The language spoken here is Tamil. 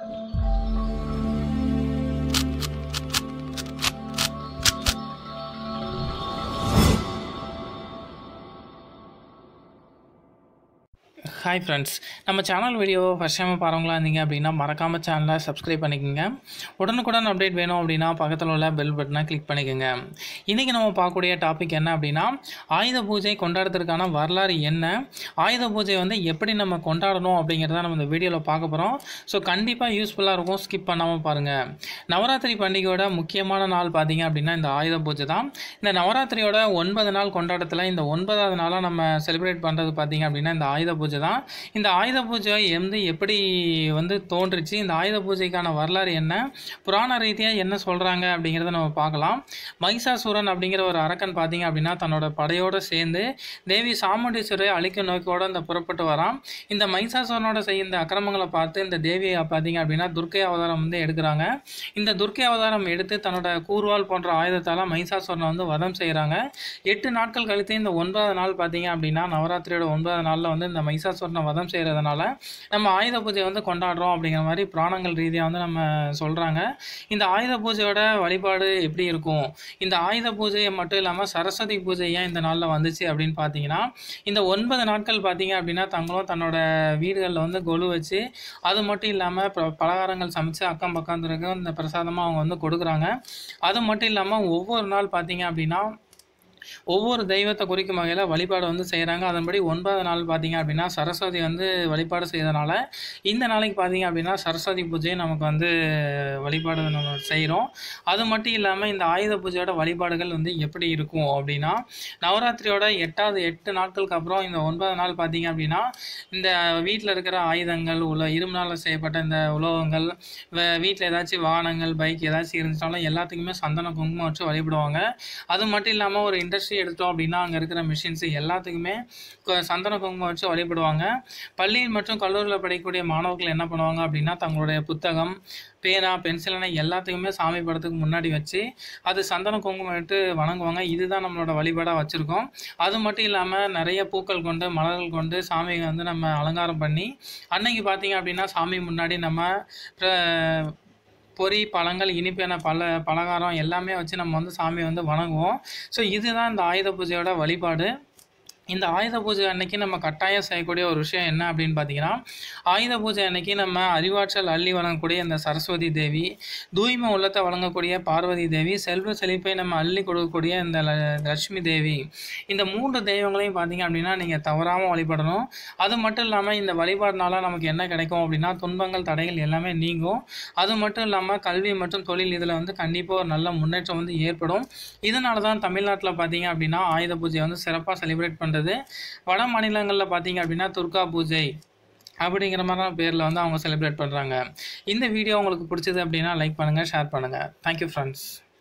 ஹாய் ஃப்ரெண்ட்ஸ் நம்ம சேனல் வீடியோ ஃபஸ்ட் டைம் பாருங்களா இருந்தீங்க அப்படின்னா மறக்காமல் சேனலை சப்ஸ்கிரைப் பண்ணிக்கோங்க உடனுக்குடன் அப்டேட் வேணும் அப்படின்னா பக்கத்தில் உள்ள பெல் பட்டனை கிளிக் பண்ணிக்கோங்க இன்றைக்கி நம்ம பார்க்கக்கூடிய டாபிக் என்ன அப்படின்னா ஆயுத பூஜை கொண்டாடுறதுக்கான வரலாறு என்ன ஆயுத பூஜை வந்து எப்படி நம்ம கொண்டாடணும் அப்படிங்கிறத நம்ம இந்த வீடியோவில் பார்க்க போகிறோம் ஸோ கண்டிப்பாக யூஸ்ஃபுல்லாக இருக்கும் ஸ்கிப் பண்ணாமல் பாருங்கள் நவராத்திரி பண்டிகையோட முக்கியமான நாள் பார்த்தீங்க அப்படின்னா இந்த ஆயுத பூஜை தான் இந்த நவராத்திரியோட ஒன்பது நாள் கொண்டாட்டத்தில் இந்த ஒன்பதாவது நாளாக நம்ம செலிப்ரேட் பண்ணுறது பார்த்தீங்க அப்படின்னா இந்த ஆயுத பூஜை தான் இந்த ஆயுத பூஜை வந்து எப்படி வந்து தோன்றுச்சு இந்த ஆயுத பூஜைக்கான வரலாறு என்ன புராண ரீதியாக என்ன சொல்கிறாங்க அப்படிங்கிறத நம்ம பார்க்கலாம் மகிஷாசூரன் அப்படிங்கிற ஒரு அரக்கன் பார்த்தீங்க அப்படின்னா தன்னோட படையோடு சேர்ந்து தேவி சாமுண்டீஸ்வரை அழிக்க நோக்கோட இந்த புறப்பட்டு வரான் இந்த மகிஷாசூரனோட செய்ய இந்த அக்கிரமங்களை பார்த்து இந்த தேவியை பார்த்தீங்க அப்படின்னா துர்க்கை அவதாரம் வந்து எடுக்கிறாங்க இந்த துர்க்கை அவதாரம் எடுத்து தன்னோட கூர்வால் போன்ற ஆயுதத்தால் மகிஷாசூரனை வந்து வதம் செய்கிறாங்க எட்டு நாட்கள் கழித்து இந்த ஒன்பதாவது நாள் பார்த்தீங்க அப்படின்னா நவராத்திரியோட ஒன்பதாவது நாளில் வந்து இந்த மகிஷாசூரனை வதம் செய்கிறதுனால நம்ம ஆயுத பூஜை வந்து கொண்டாடுறோம் அப்படிங்கிற மாதிரி புராணங்கள் ரீதியாக வந்து நம்ம சொல்கிறாங்க இந்த ஆயுத பூஜையோட வழிபாடு எப்படி இருக்கும் இந்த ஆயுத பூஜையை மட்டும் இல்லாமல் சரஸ்வதி பூஜை ஏன் இந்த நாளில் வந்துச்சு அப்படின்னு பார்த்தீங்கன்னா இந்த ஒன்பது நாட்கள் பார்த்தீங்க அப்படின்னா தங்களும் தன்னோட வீடுகளில் வந்து கொலு வச்சு அது மட்டும் இல்லாமல் ப பலகாரங்கள் சமைச்சு அக்கம் பக்கத்துக்கும் இந்த பிரசாதமாக அவங்க வந்து கொடுக்குறாங்க அது மட்டும் இல்லாமல் ஒவ்வொரு நாள் பார்த்தீங்க அப்படின்னா ஒவ்வொரு தெய்வத்தை குறிக்கும் வகையில் வழிபாடு வந்து செய்கிறாங்க அதன்படி ஒன்பது நாள் பார்த்தீங்க அப்படின்னா சரஸ்வதி வந்து வழிபாடு செய்யறதுனால இந்த நாளைக்கு பார்த்தீங்க அப்படின்னா சரஸ்வதி பூஜையை நமக்கு வந்து வழிபாடு நம்ம செய்கிறோம் அது மட்டும் இல்லாமல் இந்த ஆயுத பூஜையோட வழிபாடுகள் வந்து எப்படி இருக்கும் அப்படின்னா நவராத்திரியோட எட்டாவது எட்டு நாட்களுக்கு அப்புறம் இந்த ஒன்பது நாள் பார்த்தீங்க அப்படின்னா இந்த வீட்டில் இருக்கிற ஆயுதங்கள் உள்ள இரும்பினால் செய்யப்பட்ட இந்த உலோகங்கள் வீட்டில் ஏதாச்சும் வாகனங்கள் பைக் ஏதாச்சும் இருந்துச்சாலும் எல்லாத்துக்குமே சந்தன குங்குமம் வச்சு வழிபடுவாங்க அது மட்டும் இல்லாமல் ஒரு இண்டஸ்ட்ரி எடுத்தோம் அப்படின்னா அங்கே இருக்கிற மிஷின்ஸ் எல்லாத்துக்குமே கு- சந்தன குங்குமம் வச்சு வழிபடுவாங்க பள்ளி மற்றும் கல்லூரியில் படிக்கக்கூடிய மாணவர்கள் என்ன பண்ணுவாங்க அப்படின்னா தங்களுடைய புத்தகம் பேனா பென்சில் என எல்லாத்துக்குமே சாமி படத்துக்கு முன்னாடி வச்சு அது சந்தன குங்குமம் இட்டு வணங்குவாங்க இதுதான் நம்மளோட வழிபாடாக வச்சுருக்கோம் அது மட்டும் இல்லாமல் நிறைய பூக்கள் கொண்டு மலர்கள் கொண்டு சாமியை வந்து நம்ம அலங்காரம் பண்ணி அன்னைக்கு பார்த்தீங்க அப்படின்னா சாமி முன்னாடி நம்ம பிர- பொரி பழங்கள் இனிப்பான பல பலகாரம் எல்லாமே வச்சு நம்ம வந்து சாமியை வந்து வணங்குவோம் ஸோ இதுதான் இந்த ஆயுத பூஜையோட வழிபாடு இந்த ஆயுத பூஜை அன்னைக்கு நம்ம கட்டாயம் செய்யக்கூடிய ஒரு விஷயம் என்ன அப்படின்னு பார்த்தீங்கன்னா ஆயுத பூஜை அன்னைக்கு நம்ம அறிவாற்றல் அள்ளி வழங்கக்கூடிய இந்த சரஸ்வதி தேவி தூய்மை உள்ளத்தை வழங்கக்கூடிய பார்வதி தேவி செல்வ செழிப்பை நம்ம அள்ளி கொடுக்கக்கூடிய இந்த ல- லட்சுமி தேவி இந்த மூன்று தெய்வங்களையும் பார்த்தீங்க அப்படின்னா நீங்கள் தவறாமல் வழிபடணும் அது மட்டும் இல்லாமல் இந்த வழிபாடுனால நமக்கு என்ன கிடைக்கும் அப்படின்னா துன்பங்கள் தடைகள் எல்லாமே நீங்கும் அது மட்டும் இல்லாமல் கல்வி மற்றும் தொழில் இதில் வந்து கண்டிப்பாக ஒரு நல்ல முன்னேற்றம் வந்து ஏற்படும் இதனால தான் தமிழ்நாட்டில் பார்த்தீங்க அப்படின்னா ஆயுத பூஜை வந்து சிறப்பாக செலிப்ரேட் பண்ணுறது வட மாநிலங்களில் பார்த்தீங்க அப்படின்னா துர்கா பூஜை அப்படிங்கிற மாதிரியான பேரில் வந்து அவங்க செலிப்ரேட் பண்ணுறாங்க இந்த வீடியோ உங்களுக்கு பிடிச்சது அப்படின்னா லைக் பண்ணுங்கள் ஷேர் பண்ணுங்கள் தேங்க்யூ ஃப்ரெண்ட்ஸ்